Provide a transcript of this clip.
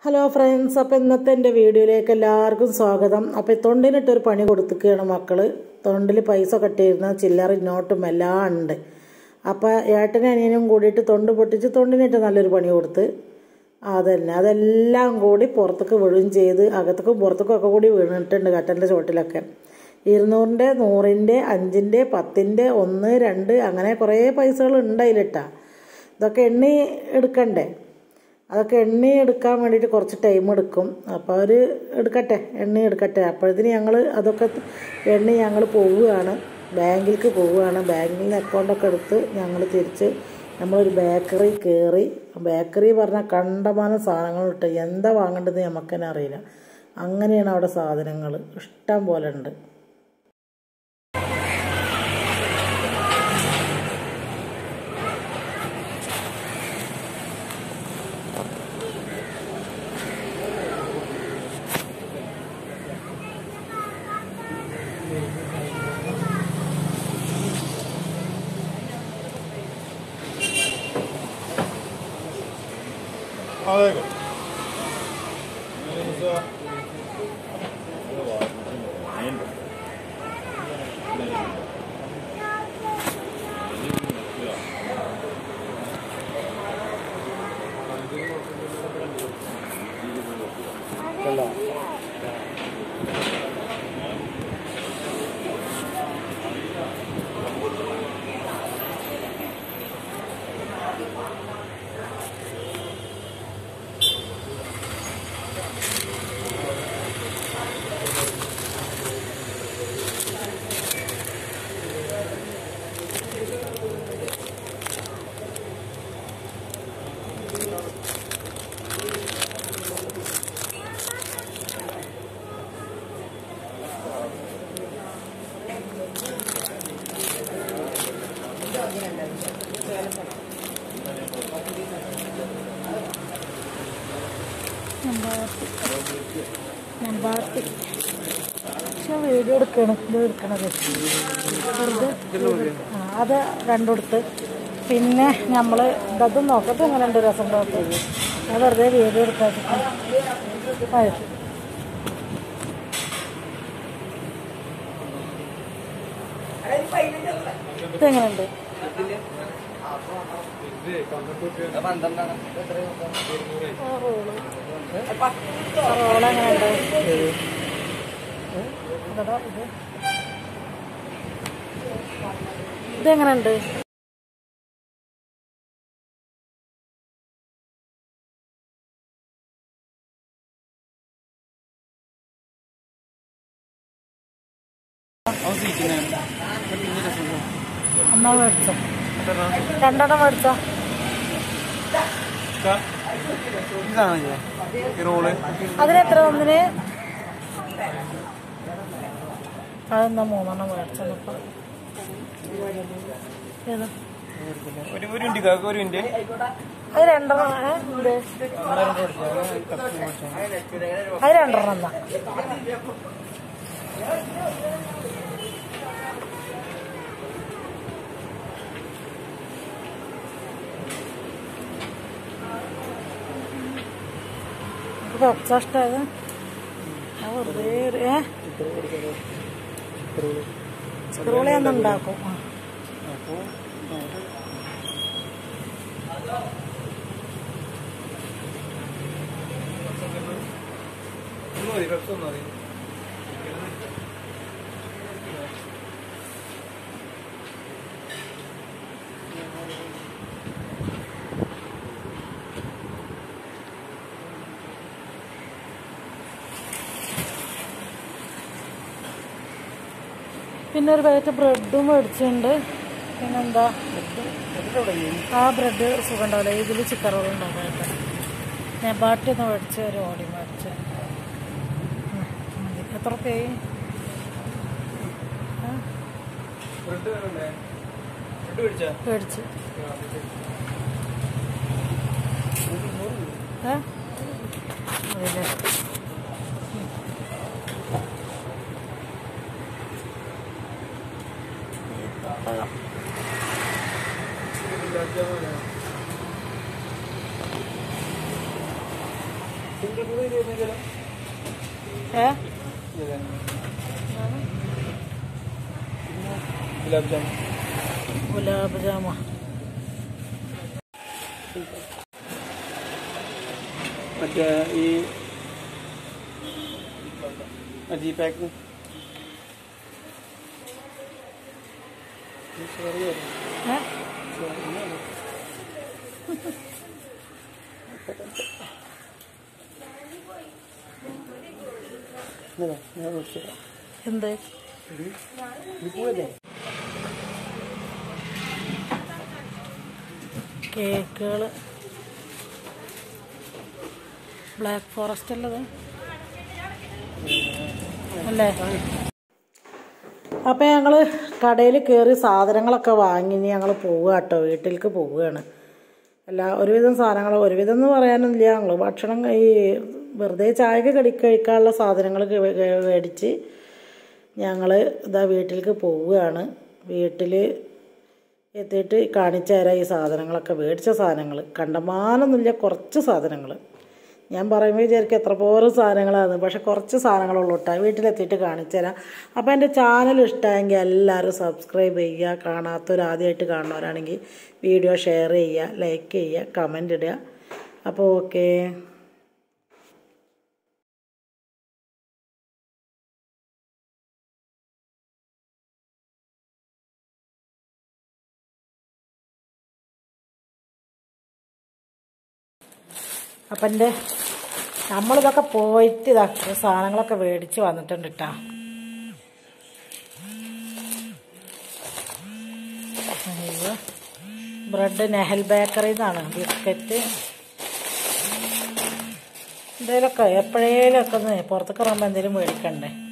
Hello friends അപ്പോൾ ഇന്നത്തെ എൻ്റെ വീഡിയോയിലേക്ക് എല്ലാവർക്കും സ്വാഗതം അപ്പോൾ തൊണ്ടിനിട്ടൊരു പണി കൊടുത്തിക്കുകയാണ് മക്കൾ തൊണ്ടിൽ പൈസ കട്ടിയിരുന്ന ചില്ലറ നോട്ടും എല്ലാം ഉണ്ട് അപ്പോൾ ഏട്ടനും അനിയനും കൂടിയിട്ട് തൊണ്ട് പൊട്ടിച്ച് തൊണ്ടിനിട്ട് നല്ലൊരു പണി കൊടുത്ത് അതന്നെ അതെല്ലാം കൂടി പുറത്തേക്ക് വീഴുകയും ചെയ്ത് അകത്തേക്കും പുറത്തേക്കും ഒക്കെ കൂടി വീണിട്ടുണ്ട് കട്ടൻ്റെ ചോട്ടിലൊക്കെ ഇരുന്നൂറിൻ്റെ നൂറിൻ്റെ അഞ്ചിൻ്റെ പത്തിൻ്റെ ഒന്ന് രണ്ട് അങ്ങനെ കുറേ പൈസകൾ ഉണ്ട് അതിലിട്ടാ ഇതൊക്കെ എണ്ണി എടുക്കണ്ടേ അതൊക്കെ എണ്ണി എടുക്കാൻ വേണ്ടിയിട്ട് കുറച്ച് ടൈം എടുക്കും അപ്പോൾ അവർ എടുക്കട്ടെ എണ്ണി എടുക്കട്ടെ അപ്പോഴത്തേന് ഞങ്ങൾ അതൊക്കെ എണ്ണി ഞങ്ങൾ പോവുകയാണ് ബാങ്കിലേക്ക് പോവുകയാണ് ബാങ്കിൽ നിന്ന് അക്കൗണ്ടൊക്കെ എടുത്ത് ഞങ്ങൾ തിരിച്ച് നമ്മളൊരു ബേക്കറി കയറി ബേക്കറി പറഞ്ഞാൽ കണ്ടമാനം സാധനങ്ങൾ ഇട്ട് എന്താ വാങ്ങേണ്ടത് നമുക്ക് തന്നെ അറിയില്ല അങ്ങനെയാണ് അവിടെ സാധനങ്ങൾ ഇഷ്ടം പോലെ ഉണ്ട് 아이고. നമ്പാത്തി പക്ഷെ വീഡിയോ എടുക്കണം ഇത് എടുക്കണത് വെറുതെ ആ അത് രണ്ടെടുത്ത് പിന്നെ നമ്മൾ ഇതും നോക്കട്ടെ എങ്ങനെ ഉണ്ട് രസം നോക്കി ഞാൻ വെറുതെ വീഡിയോ എടുക്കാൻ ഇതെങ്ങനെയുണ്ട് ആ റോള് ആ റോള് എങ്ങനെയുണ്ട് ഇതെടാ ഇത് ഇതെങ്ങനെയുണ്ട് എന്നാ മേടിച്ചോ രണ്ടെണ്ണം മേടിച്ചോ ഇതാണല്ലേ ഈ റോള് അതിനെത്ര ഒന്നിന് അതെന്നാ മൂന്നെണ്ണം മേടിച്ചപ്പോ ഏതാ ഒരു ഒരു മിനിറ്റ് കാക്ക ഒരു മിനിറ്റ് അത് രണ്ടെണ്ണം ഏ? എന്ത് അത് രണ്ടെണ്ണം എന്നാ ഇത് കുറച്ചാ ഇഷ്ടമായത് ഞാൻ വെറുതെ ഒരു ഏ സ്ക്രൂളി ഒന്ന് ഉണ്ടാക്കും ആ ഒന്ന് മതി പെപ്സി ഒന്ന് മതി പിന്നെ ഒരു പാക്കറ്റ് ബ്രെഡും മേടിച്ചിട്ടുണ്ട് പിന്നെന്താ ആ ബ്രെഡ് സുഖം ഉണ്ടാവില്ല ഇതിൽ ചിക്കൻ റോൾ ഉണ്ടാവും ഞാൻ ബാട്ടി ഒന്ന് മേടിച്ച് ഒരു ഓടി മേടിച്ച് ഉം, മതി. എത്ര പേയ് ബ്രെഡ് വേണല്ലേ ബ്രെഡ് മേടിച്ചാ മേടിച്ച് ഏ അതില്ലേ സിംഗപ്പൂർ ഇരുപത്തഞ്ചോ ഏ ഗുലാബ് ജാമുൻ ഗുലാബ് ജാമ മറ്റേ ഈ അജി പാക്ക് ഏ ഞാൻ വിളിച്ചത് എന്ത് ഇത് പോയതേ കേക്കുകൾ ബ്ലാക്ക് ഫോറസ്റ്റ് അല്ലത് അല്ലേ അപ്പം ഞങ്ങൾ കടയിൽ കയറി സാധനങ്ങളൊക്കെ വാങ്ങി ഇനി ഞങ്ങൾ പോവുക കേട്ടോ വീട്ടിലേക്ക് പോവുകയാണ് അല്ല ഒരുവിധം സാധനങ്ങൾ ഒരുവിധം എന്ന് പറയാനൊന്നുമില്ല ഞങ്ങൾ ഭക്ഷണം ഈ വെറുതെ ചായക്ക് കടി കഴിക്കാനുള്ള സാധനങ്ങൾ മേടിച്ച് ഞങ്ങൾ ഇതാ വീട്ടിലേക്ക് പോവുകയാണ് വീട്ടിൽ എത്തിയിട്ട് കാണിച്ചു തരാം ഈ സാധനങ്ങളൊക്കെ മേടിച്ച സാധനങ്ങൾ കണ്ടമാനൊന്നുമില്ല കുറച്ച് സാധനങ്ങൾ ഞാൻ പറയുമ്പോൾ വിചാരിക്കും എത്ര പോലും സാധനങ്ങളാണ് പക്ഷെ കുറച്ച് സാധനങ്ങളുള്ളൂ കേട്ടോ വീട്ടിലെത്തിയിട്ട് കാണിച്ചു തരാം അപ്പോൾ എൻ്റെ ചാനൽ ഇഷ്ടമായെങ്കിൽ എല്ലാവരും സബ്സ്ക്രൈബ് ചെയ്യുക കാണാത്തവർ ആദ്യമായിട്ട് കാണുന്നവരാണെങ്കിൽ വീഡിയോ ഷെയർ ചെയ്യുക ലൈക്ക് ചെയ്യുക കമൻ്റ് ഇടുക അപ്പോൾ ഓക്കേ അപ്പം എൻ്റെ നമ്മളിതൊക്കെ പോയിട്ട് ഇതാ ഈ സാധനങ്ങളൊക്കെ മേടിച്ച് വന്നിട്ടുണ്ട് കേട്ടോ അയ്യോ ബ്രെഡ് നെഹൽ ബേക്കറിയിൽ നിന്നാണ് ബിസ്ക്കറ്റ് എന്തേലൊക്കെ എപ്പോഴേലൊക്കെ ഒന്ന് പുറത്തേക്ക് ഇറങ്ങുമ്പോൾ എന്തെങ്കിലും മേടിക്കണ്ടേ